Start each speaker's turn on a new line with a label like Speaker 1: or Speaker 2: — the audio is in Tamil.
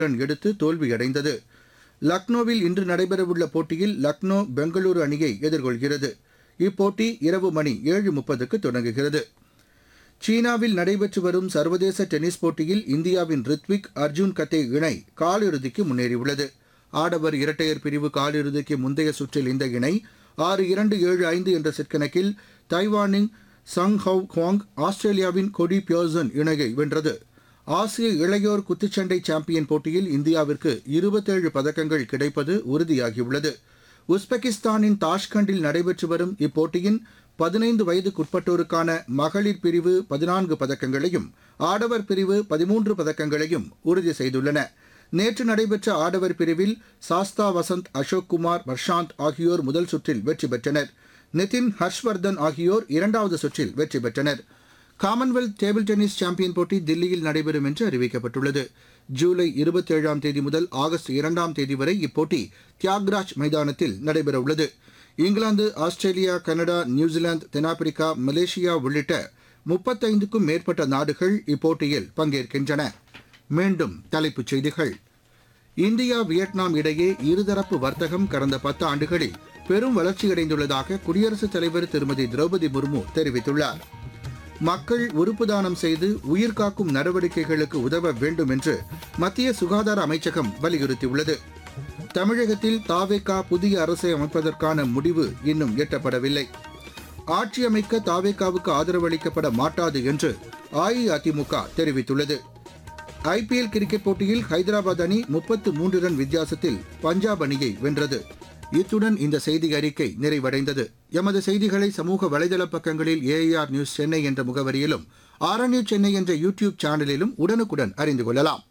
Speaker 1: ரன் எடுத்து தோல்வியடைந்தது லக்னோவில் இன்று நடைபெறவுள்ள போட்டியில் லக்னோ பெங்களூரு அணியை எதிர்கொள்கிறது இப்போட்டி இரவு மணி ஏழு முப்பதுக்கு தொடங்குகிறது சீனாவில் நடைபெற்று வரும் சர்வதேச டென்னிஸ் போட்டியில் இந்தியாவின் ரித்விக் அர்ஜுன் கத்தே இணை காலிறுதிக்கு முன்னேறியுள்ளது ஆடவர் இரட்டையர் பிரிவு காலிறுதிக்கு முந்தைய சுற்றில் இந்த இணை ஆறு இரண்டு ஏழு ஐந்து என்ற செட் கணக்கில் தைவானின் சங் ஹவ் குவாங் ஆஸ்திரேலியாவின் கொடி பியர்சன் இணையை வென்றது ஆசிய இளையோர் குத்துச்சண்டை சாம்பியன் போட்டியில் இந்தியாவிற்கு இருபத்தேழு பதக்கங்கள் கிடைப்பது உறுதியாகியுள்ளது உஸ்பெகிஸ்தானின் தாஷ்கண்டில் நடைபெற்று வரும் இப்போட்டியின் பதினைந்து வயதுக்குட்பட்டோருக்கான மகளிர் பிரிவு பதினான்கு பதக்கங்களையும் ஆடவர் பிரிவு பதிமூன்று பதக்கங்களையும் உறுதி செய்துள்ளன நேற்று நடைபெற்ற ஆடவர் பிரிவில் சாஸ்தா வசந்த் அசோக் குமார் வர்ஷாந்த் ஆகியோர் முதல் சுற்றில் வெற்றி பெற்றனர் நிதின் ஹர்ஷ்வர்தன் ஆகியோர் இரண்டாவது சுற்றில் வெற்றி பெற்றனர் காமன்வெல்த் டேபிள் டென்னிஸ் சாம்பியன் போட்டி தில்லியில் நடைபெறும் என்று அறிவிக்கப்பட்டுள்ளது ஜூலை இருபத்தேழாம் தேதி முதல் ஆகஸ்ட் இரண்டாம் தேதி வரை இப்போட்டி தியாக்ராஜ் மைதானத்தில் நடைபெறவுள்ளது இங்கிலாந்து ஆஸ்திரேலியா கனடா நியூசிலாந்து தென்னாப்பிரிக்கா மலேசியா உள்ளிட்ட முப்பத்தைந்துக்கும் மேற்பட்ட நாடுகள் இப்போட்டியில் பங்கேற்கின்றன மீண்டும் தலைப்புச் செய்திகள் இந்தியா வியட்நாம் இடையே இருதரப்பு வர்த்தகம் கடந்த பத்து ஆண்டுகளில் பெரும் வளர்ச்சியடைந்துள்ளதாக குடியரசுத் தலைவர் திருமதி திரௌபதி முர்மு தெரிவித்துள்ளார் மக்கள் உறுப்பு தானம் செய்து உயிர்காக்கும் நடவடிக்கைகளுக்கு உதவ வேண்டும் என்று மத்திய சுகாதார அமைச்சகம் வலியுறுத்தியுள்ளது தமிழகத்தில் தாவேகா புதிய அரசை அமைப்பதற்கான முடிவு இன்னும் எட்டப்படவில்லை ஆட்சி அமைக்க தாவேகாவுக்கு ஆதரவு அளிக்கப்பட மாட்டாது என்று அஇஅதிமுக தெரிவித்துள்ளது ஐபிஎல் கிரிக்கெட் போட்டியில் ஹைதராபாத் அணி முப்பத்து மூன்று ரன் வித்தியாசத்தில் பஞ்சாப் அணியை வென்றது இத்துடன் இந்த செய்தி அறிக்கை நிறைவடைந்தது எமது செய்திகளை சமூக வலைதள பக்கங்களில் ஏஐஆர் நியூஸ் சென்னை என்ற முகவரியிலும் ஆர்என்யூ சென்னை என்ற யூடியூப் சேனலிலும் உடனுக்குடன் அறிந்து கொள்ளலாம்